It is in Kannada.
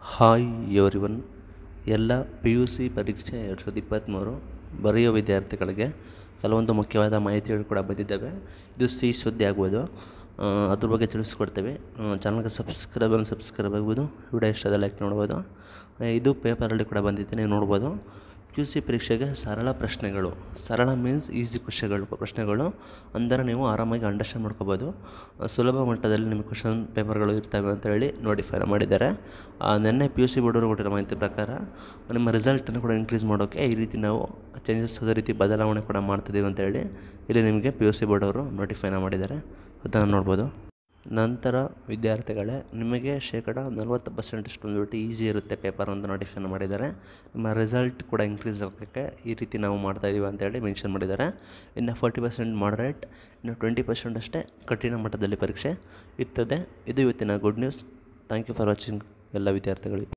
ಹಾಯ್ ಎವ್ರಿವನ್ ಎಲ್ಲ ಪಿ ಯು ಸಿ ಪರೀಕ್ಷೆ ಎರಡು ಸಾವಿರದ ಇಪ್ಪತ್ತ್ಮೂರು ಬರೆಯೋ ವಿದ್ಯಾರ್ಥಿಗಳಿಗೆ ಕೆಲವೊಂದು ಮುಖ್ಯವಾದ ಮಾಹಿತಿಗಳು ಕೂಡ ಬಂದಿದ್ದಾವೆ ಇದು ಸಿಹಿ ಸುದ್ದಿ ಆಗ್ಬೋದು ಆ, ಅದ್ರ ಬಗ್ಗೆ ತಿಳಿಸ್ಕೊಡ್ತೇವೆ ಚಾನಲ್ಗೆ ಸಬ್ಸ್ಕ್ರೈಬ್ ಸಬ್ಸ್ಕ್ರೈಬ್ ಆಗ್ಬೋದು ವಿಡಿಯೋ ಇಷ್ಟದ ಲೈಕ್ ನೋಡ್ಬೋದು ಆ, ಇದು ಪೇಪರಲ್ಲಿ ಕೂಡ ಬಂದಿದೆ ನೀವು ನೋಡ್ಬೋದು ಪಿ ಯು ಸಿ ಪರೀಕ್ಷೆಗೆ ಸರಳ ಪ್ರಶ್ನೆಗಳು ಸರಳ ಮೀನ್ಸ್ ಈಸಿ ಕ್ವಶನ್ಗಳು ಪ್ರಶ್ನೆಗಳು ಅಂದರೆ ನೀವು ಆರಾಮಾಗಿ ಅಂಡರ್ಸ್ಟ್ಯಾಂಡ್ ಮಾಡ್ಕೋಬೋದು ಆ, ಸುಲಭ ಮಟ್ಟದಲ್ಲಿ ನಿಮಗೆ ಕ್ವಶನ್ ಪೇಪರ್ಗಳು ಇರ್ತವೆ ಅಂತ ಹೇಳಿ ನೋಟಿಫೈ ಮಾಡಿದ್ದಾರೆ ಆ, ನಿನ್ನೆ ಪಿ ಯು ಸಿ ಬೋರ್ಡವರು ಕೊಟ್ಟಿರೋ ಮಾಹಿತಿ ಪ್ರಕಾರ ನಿಮ್ಮ ರಿಸಲ್ಟನ್ನು ಕೂಡ ಇನ್ಕ್ರೀಸ್ ಮಾಡೋಕ್ಕೆ ಈ ರೀತಿ ನಾವು ಚೇಂಜಸ್ ಅದೇ ರೀತಿ ಬದಲಾವಣೆ ಕೂಡ ಮಾಡ್ತಿದ್ದೀವಿ ಅಂತ ಹೇಳಿ ಇಲ್ಲಿ ನಿಮಗೆ ಪಿ ಯು ಸಿ ಬೋರ್ಡ್ ಅವರು ನೋಟಿಫೈನ ಮಾಡಿದ್ದಾರೆ ಅದನ್ನು ನೋಡ್ಬೋದು ನಂತರ ವಿದ್ಯಾರ್ಥಿಗಳೇ ನಿಮಗೆ ಶೇಕಡ ನಲ್ವತ್ತು ಪರ್ಸೆಂಟಷ್ಟು ಬಂದುಬಿಟ್ಟು ಈಸಿ ಇರುತ್ತೆ ಪೇಪರ್ ಅಂತ ನೋಟಿಫೈನ್ ಮಾಡಿದ್ದಾರೆ ನಿಮ್ಮ ರಿಸಲ್ಟ್ ಕೂಡ ಇನ್ಕ್ರೀಸ್ ಆಗೋಕ್ಕೆ ಈ ರೀತಿ ನಾವು ಮಾಡ್ತಾಯಿದ್ದೀವಿ ಅಂತೇಳಿ ಮೆನ್ಷನ್ ಮಾಡಿದ್ದಾರೆ ಇನ್ನು ಫೋರ್ಟಿ ಪರ್ಸೆಂಟ್ ಮಾಡ್ರೇಟ್ ಇನ್ನು ಟ್ವೆಂಟಿ ಪರ್ಸೆಂಟ್ ಅಷ್ಟೇ ಕಠಿಣ ಮಟ್ಟದಲ್ಲಿ ಪರೀಕ್ಷೆ ಇರ್ತದೆ ಇದು ಇವತ್ತಿನ good news thank you for watching ಎಲ್ಲ ವಿದ್ಯಾರ್ಥಿಗಳಿಗೆ